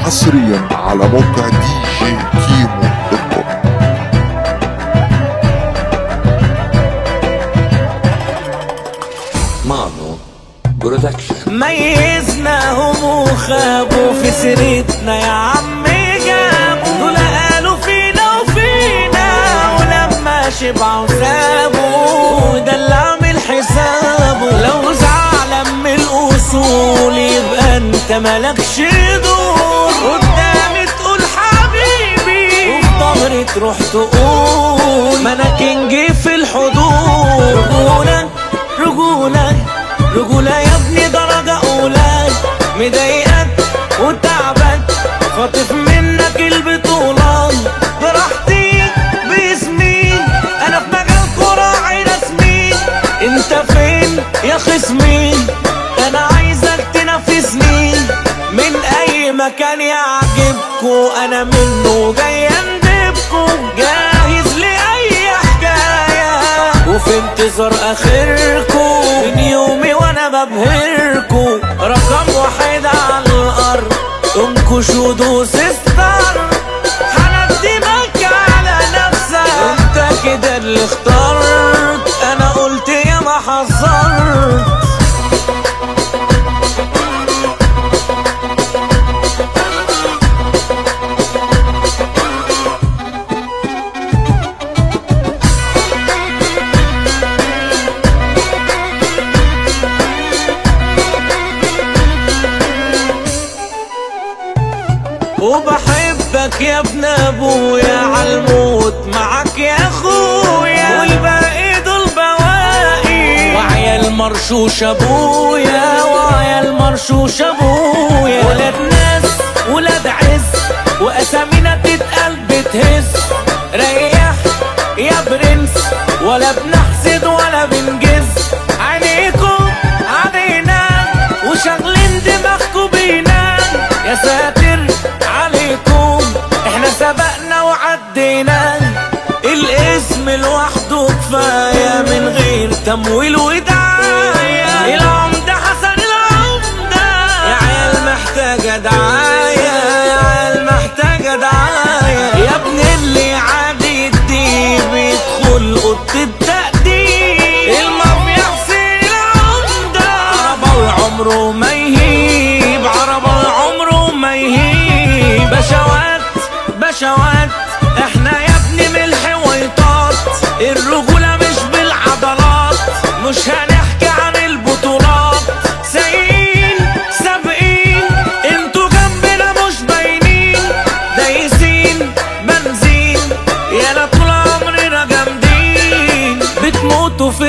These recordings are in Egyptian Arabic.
حصريا على موقع دي جي كيمو دوت كوم مانو برودكشن ميزناهم وخابوا في سيرتنا يا عمي جابوا دول قالوا فينا وفينا ولما شبعوا سابوا ده اللي عامل حسابه لو زعلان من الاصول يبقى انت مالكش دور قدامي تقول حبيبي وفي ظهري تروح تقول ما انا كينج في الحضور رجولا رجولا رجولة يا ابني درجة أولى مضايقك وتعبك خاطف منك البطولة براحتي باسمي أنا في مجال كراعي رسمي أنت فين يا خصمي أنا عايزك تنافسني من أي مكان يعجبكو أنا منه جاي أندبكو جاهز لأي حكاية وفي انتظار اخركو من يومي وانا ببهركو رقم واحد على الارض انكشوا دوس ستار هندمك على نفسك انت كده اللي اخترت انا قلت يا ما حذرت وبحبك يا ابن ابويا عالموت معاك يا اخويا والباقي دول بواقي وعيال مرشوش ابويا وعيال مرشوش ابويا ولاد ناس ولاد عز واسامينا تتقل بتهز ريح يا برنس ولا بنحسد ولا بنجز عينيكم علينا وشغلين دماغكم بينا يا ساتر عليكم احنا سبقنا وعدينا الاسم لوحده كفاية من غير تمويل ودعاية العمدة حسن العمدة يا عيال محتاجة دعاية يا عيال محتاجة دعاية يا ابن اللي عادي دي بيدخل اوضة التقدير المافيا حسين العمدة عرباوي عمره ما يهيب عرباوي عمره ما يهيب بشوات بشوات احنا يا ابني من الحويطات الرجولة مش بالعضلات مش هنحكي عن البطولات سايقين سابقين انتوا جنبنا مش باينين دايسين بنزين يالا طول عمرنا جامدين بتموتوا في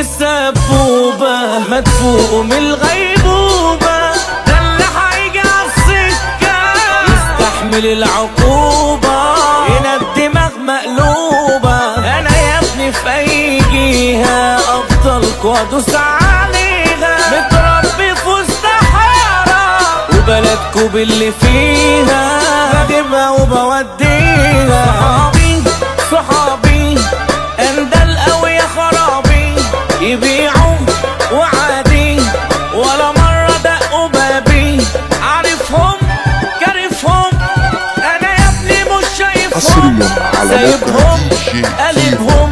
السبوبة ما تفوقوا من الغيبوبة ده اللي هيجي عالسكة يستحمل العقوبة هنا الدماغ مقلوبة أنا يا ابني في أي جهة أفضلكوا وأدوس عليها متربي في وسط حارة وبلدكوا باللي فيها بجيبها وبوديها صحابي صحابي أندل أوي يا خرابي يبيعوا وعادي ولا مرة دقوا بابي عارفهم كارفهم أنا يا ابني مش شايفهم حصريا على موقع سايبهم دي جي كيمو قلبهم